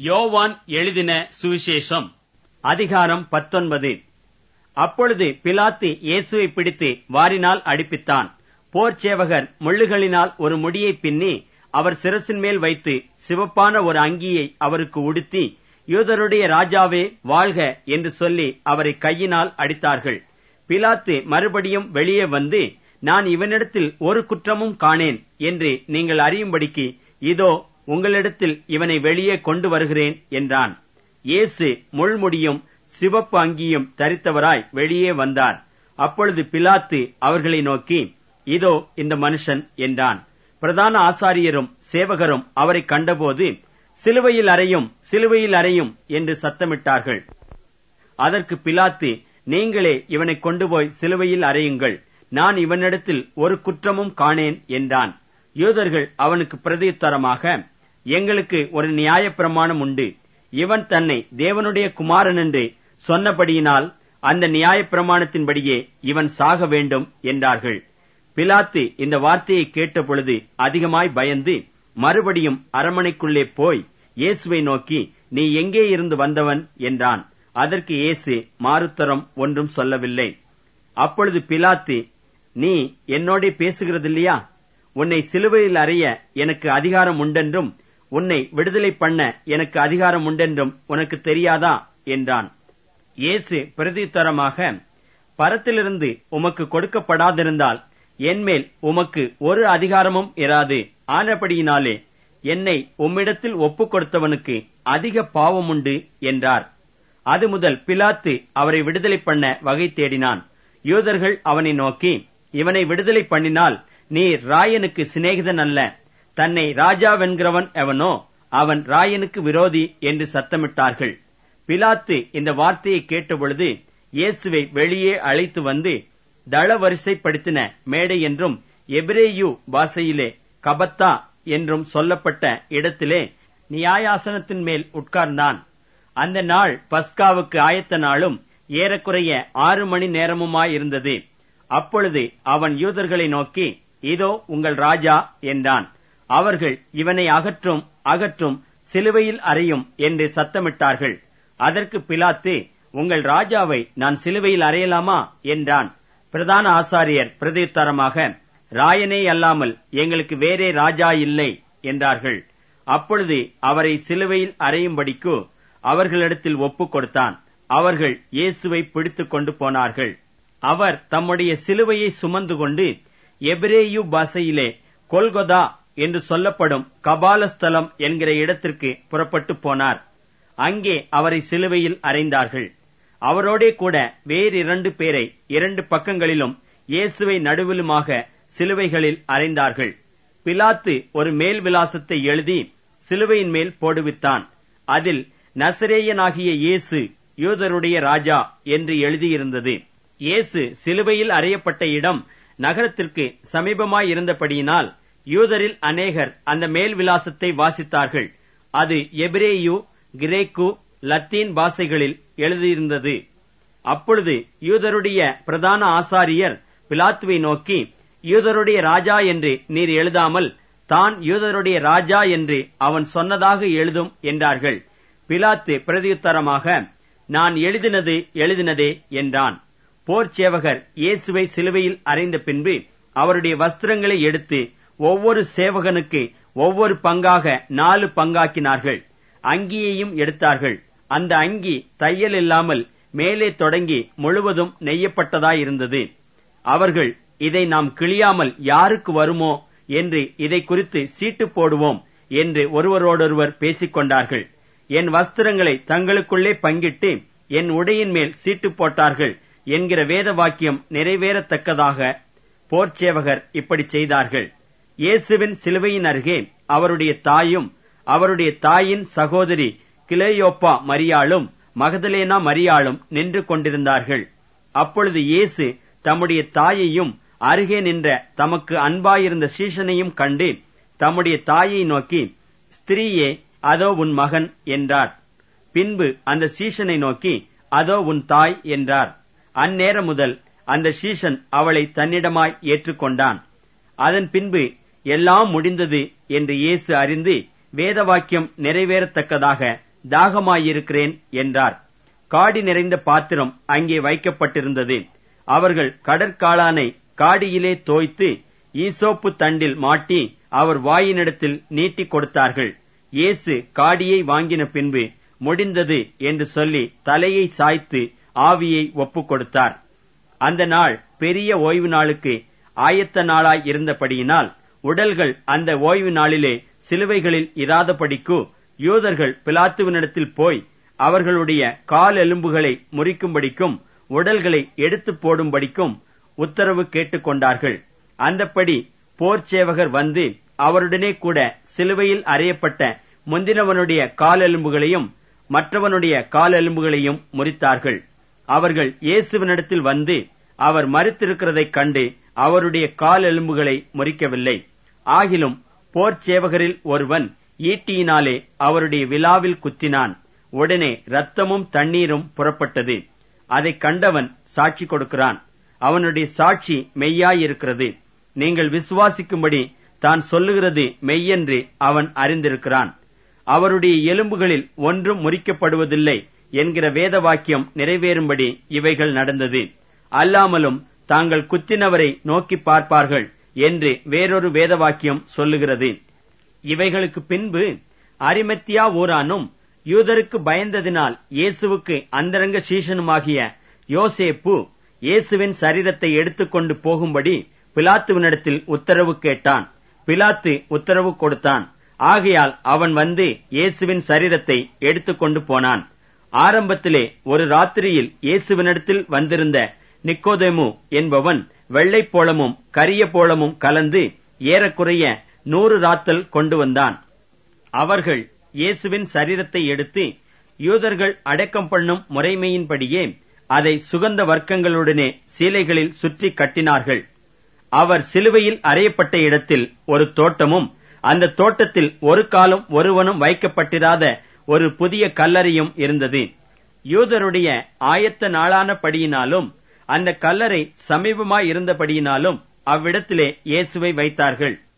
யோவான் எழுதின சுவிசேஷம் அதிகாரம் பத்தொன்பது அப்பொழுது பிலாத்து இயேசுவை பிடித்து வாரினால் அடிப்பித்தான் போர்ச்சேவகர் முள்ளுகளினால் ஒரு முடியை பின்னி அவர் சிரசின் மேல் வைத்து சிவப்பான ஒரு அங்கியை அவருக்கு உடுத்தி யூதருடைய ராஜாவே வாழ்க என்று சொல்லி அவரை கையினால் அடித்தார்கள் பிலாத்து மறுபடியும் வெளியே வந்து நான் இவனிடத்தில் ஒரு குற்றமும் காணேன் என்று நீங்கள் அறியும்படிக்கு இதோ உங்களிடத்தில் இவனை வெளியே கொண்டு வருகிறேன் என்றான் இயேசு முள்முடியும் சிவப்பு அங்கியும் தரித்தவராய் வெளியே வந்தார் அப்பொழுது பிலாத்து அவர்களை நோக்கி இதோ இந்த மனுஷன் என்றான் பிரதான ஆசாரியரும் சேவகரும் அவரை கண்டபோது சிலுவையில் அறையும் சிலுவையில் அறையும் என்று சத்தமிட்டார்கள் அதற்கு பிலாத்து நீங்களே இவனை கொண்டு போய் சிலுவையில் அறையுங்கள் நான் இவனிடத்தில் ஒரு குற்றமும் காணேன் என்றான் யூதர்கள் அவனுக்கு பிரதியுத்தரமாக எங்களுக்கு ஒரு நியாயப்பிரமாணம் உண்டு இவன் தன்னை தேவனுடைய குமாரன் என்று சொன்னபடியினால் அந்த நியாயப்பிரமாணத்தின்படியே இவன் சாக வேண்டும் என்றார்கள் பிலாத்து இந்த வார்த்தையை கேட்டபொழுது அதிகமாய் பயந்து மறுபடியும் அரமனைக்குள்ளே போய் இயேசுவை நோக்கி நீ எங்கே இருந்து வந்தவன் என்றான் அதற்கு இயேசு மாறுத்தரம் ஒன்றும் சொல்லவில்லை அப்பொழுது பிலாத்து நீ என்னோட பேசுகிறதில்லையா உன்னை சிலுவையில் அறைய எனக்கு அதிகாரம் உண்டென்றும் உன்னை விடுதலை பண்ண எனக்கு அதிகாரம் உண்டென்றும் உனக்கு தெரியாதா என்றான் இயேசு பிரதித்தரமாக பரத்திலிருந்து உமக்கு கொடுக்கப்படாதிருந்தால் என்மேல் உமக்கு ஒரு அதிகாரமும் இராது ஆனபடியினாலே என்னை உம்மிடத்தில் ஒப்புக் கொடுத்தவனுக்கு அதிக பாவம் உண்டு என்றார் அது முதல் பிலாத்து அவரை விடுதலை பண்ண வகை தேடினான் யூதர்கள் அவனை நோக்கி இவனை விடுதலை பண்ணினால் நீ ராயனுக்கு சிநேகிதன் அல்ல தன்னை ராஜாவென்கிறவன் எவனோ அவன் ராயனுக்கு விரோதி என்று சத்தமிட்டார்கள் பிலாத்து இந்த வார்த்தையை கேட்டபொழுது இயேசுவை வெளியே அழைத்து வந்து தள வரிசைப்படுத்தின மேடை என்றும் எபிரேயு பாஷையிலே கபத்தா என்றும் சொல்லப்பட்ட இடத்திலே நியாயாசனத்தின் மேல் உட்கார்ந்தான் அந்த நாள் பஸ்காவுக்கு ஆயத்த நாளும் ஏறக்குறைய ஆறு மணி நேரமுமாயிருந்தது அப்பொழுது அவன் யூதர்களை நோக்கி இதோ உங்கள் ராஜா என்றான் அவர்கள் இவனை அகற்றும் அகற்றும் சிலுவையில் அறையும் என்று சத்தமிட்டார்கள் அதற்கு பிலாத்து உங்கள் ராஜாவை நான் சிலுவையில் அறையலாமா என்றான் பிரதான ஆசாரியர் பிரதியுத்தரமாக ராயனே அல்லாமல் எங்களுக்கு வேறே ராஜா இல்லை என்றார்கள் அப்பொழுது அவரை சிலுவையில் அறையும்படிக்கு அவர்களிடத்தில் ஒப்புக் கொடுத்தான் அவர்கள் இயேசுவை பிடித்துக் கொண்டு போனார்கள் அவர் தம்முடைய சிலுவையை சுமந்து கொண்டு எபிரேயு பாஷையிலே கொல்கொதா என்று சொல்லப்படும் கபாலஸ்தலம் என்கிற இடத்திற்கு புறப்பட்டு போனார் அங்கே அவரை சிலுவையில் அறைந்தார்கள் அவரோடே கூட வேறு இரண்டு பேரை இரண்டு பக்கங்களிலும் இயேசுவை நடுவிலுமாக சிலுவைகளில் அறைந்தார்கள் பிலாத்து ஒரு மேல் விலாசத்தை எழுதி சிலுவையின் மேல் போடுவித்தான் அதில் நசரேயனாகிய இயேசு யூதருடைய ராஜா என்று எழுதியிருந்தது இயேசு சிலுவையில் அறையப்பட்ட இடம் நகரத்திற்கு சமீபமாயிருந்தபடியினால் யூதரில் அநேகர் அந்த மேல் விலாசத்தை வாசித்தார்கள் அது எபிரேயு கிரேக்கு லத்தீன் பாஷைகளில் எழுதியிருந்தது அப்பொழுது யூதருடைய பிரதான ஆசாரியர் பிலாத்துவை நோக்கி யூதருடைய ராஜா என்று நீர் எழுதாமல் தான் யூதருடைய ராஜா என்று அவன் சொன்னதாக எழுதும் என்றார்கள் பிலாத்து பிரதியுத்தரமாக நான் எழுதினது எழுதினதே என்றான் போர் சேவகர் இயேசுவை சிலுவையில் அறைந்த பின்பு அவருடைய வஸ்திரங்களை எடுத்து ஒவ்வொரு சேவகனுக்கு ஒவ்வொரு பங்காக நாலு பங்காக்கினார்கள் அங்கியையும் எடுத்தார்கள் அந்த அங்கி தையல் இல்லாமல் மேலே தொடங்கி முழுவதும் நெய்யப்பட்டதாயிருந்தது அவர்கள் இதை நாம் கிழியாமல் யாருக்கு வருமோ என்று இதை குறித்து சீட்டு போடுவோம் என்று ஒருவரோடொருவர் பேசிக் கொண்டார்கள் என் வஸ்திரங்களை தங்களுக்குள்ளே பங்கிட்டு என் உடையின் மேல் சீட்டு போட்டார்கள் என்கிற வேத வாக்கியம் நிறைவேறத்தக்கதாக போர்ச்சேவகர் இப்படி செய்தார்கள் இயேசுவின் சிலுவையின் அருகே அவருடைய தாயும் அவருடைய தாயின் சகோதரி கிளையோப்பா மரியாளும் மகதலேனா மரியாளும் நின்று கொண்டிருந்தார்கள் அப்பொழுது இயேசு தம்முடைய தாயையும் அருகே நின்ற தமக்கு அன்பாயிருந்த சீஷனையும் கண்டு தம்முடைய தாயை நோக்கி ஸ்திரீயே அதோ உன் மகன் என்றார் பின்பு அந்த சீஷனை நோக்கி அதோ உன் தாய் என்றார் அந்நேரம் முதல் அந்த சீஷன் அவளை தன்னிடமாய் ஏற்றுக்கொண்டான் அதன் பின்பு எல்லாம் முடிந்தது என்று இயேசு அறிந்து வேத வாக்கியம் நிறைவேறத்தக்கதாக தாகமாயிருக்கிறேன் என்றார் காடி நிறைந்த பாத்திரம் அங்கே வைக்கப்பட்டிருந்தது அவர்கள் கடற்காளானை காடியிலே தோய்த்து ஈசோப்பு தண்டில் மாட்டி அவர் வாயினிடத்தில் நீட்டிக் கொடுத்தார்கள் இயேசு காடியை வாங்கின பின்பு முடிந்தது என்று சொல்லி தலையை சாய்த்து ஆவியை ஒப்புக் கொடுத்தார் அந்த நாள் பெரிய ஓய்வு நாளுக்கு ஆயத்த நாளாய் இருந்தபடியினால் உடல்கள் அந்த ஓய்வு நாளிலே சிலுவைகளில் இராதபடிக்கு யூதர்கள் பிலாத்துவனிடத்தில் போய் அவர்களுடைய கால் எலும்புகளை முறிக்கும்படிக்கும் உடல்களை எடுத்து போடும்படிக்கும் உத்தரவு கேட்டுக்கொண்டார்கள் அந்தப்படி போர் சேவகர் வந்து அவருடனே கூட சிலுவையில் அறையப்பட்ட முந்தினவனுடைய கால் எலும்புகளையும் மற்றவனுடைய கால் எலும்புகளையும் முறித்தார்கள் அவர்கள் இயேசுவினிடத்தில் வந்து அவர் மறித்திருக்கிறதைக் கண்டு அவருடைய கால் எலும்புகளை முறிக்கவில்லை ஆகிலும் போர் சேவகரில் ஒருவன் ஈட்டியினாலே அவருடைய விழாவில் குத்தினான் உடனே ரத்தமும் தண்ணீரும் புறப்பட்டது அதைக் கண்டவன் சாட்சி கொடுக்கிறான் அவனுடைய சாட்சி மெய்யாயிருக்கிறது நீங்கள் விசுவாசிக்கும்படி தான் சொல்லுகிறது மெய்யென்று அவன் அறிந்திருக்கிறான் அவருடைய எலும்புகளில் ஒன்றும் முறிக்கப்படுவதில்லை என்கிற வேத வாக்கியம் நிறைவேறும்படி இவைகள் நடந்தது அல்லாமலும் தாங்கள் குத்தினவரை நோக்கி பார்ப்பார்கள் என்று வேறொரு வேத வாக்கியம் சொல்லுகிறது இவைகளுக்கு பின்பு அரிமத்தியா ஊரானும் யூதருக்கு பயந்ததினால் இயேசுவுக்கு அந்தரங்க சீசனுமாகிய யோசேப்பு இயேசுவின் சரீரத்தை எடுத்துக்கொண்டு போகும்படி பிலாத்துவினிடத்தில் உத்தரவு கேட்டான் பிலாத்து உத்தரவு கொடுத்தான் ஆகையால் அவன் வந்து இயேசுவின் சரீரத்தை எடுத்துக்கொண்டு போனான் ஆரம்பத்திலே ஒரு ராத்திரியில் இயேசுவினிடத்தில் வந்திருந்த நிக்கோதேமு என்பவன் வெள்ளைப் போளமும் கரிய போளமும் கலந்து ஏறக்குறைய நூறு ராத்தல் கொண்டு வந்தான் அவர்கள் இயேசுவின் சரீரத்தை எடுத்து யூதர்கள் அடக்கம் பண்ணும் முறைமையின்படியே அதை சுகந்த வர்க்கங்களுடனே சீலைகளில் சுற்றி கட்டினார்கள் அவர் சிலுவையில் அறையப்பட்ட இடத்தில் ஒரு தோட்டமும் அந்த தோட்டத்தில் ஒரு காலம் ஒருவனும் வைக்கப்பட்டிராத ஒரு புதிய கல்லறையும் இருந்தது யூதருடைய ஆயத்த நாளானபடியினாலும் அந்த கல்லறை சமீபமாய் இருந்தபடியினாலும் அவ்விடத்திலே இயேசுவை வைத்தார்கள்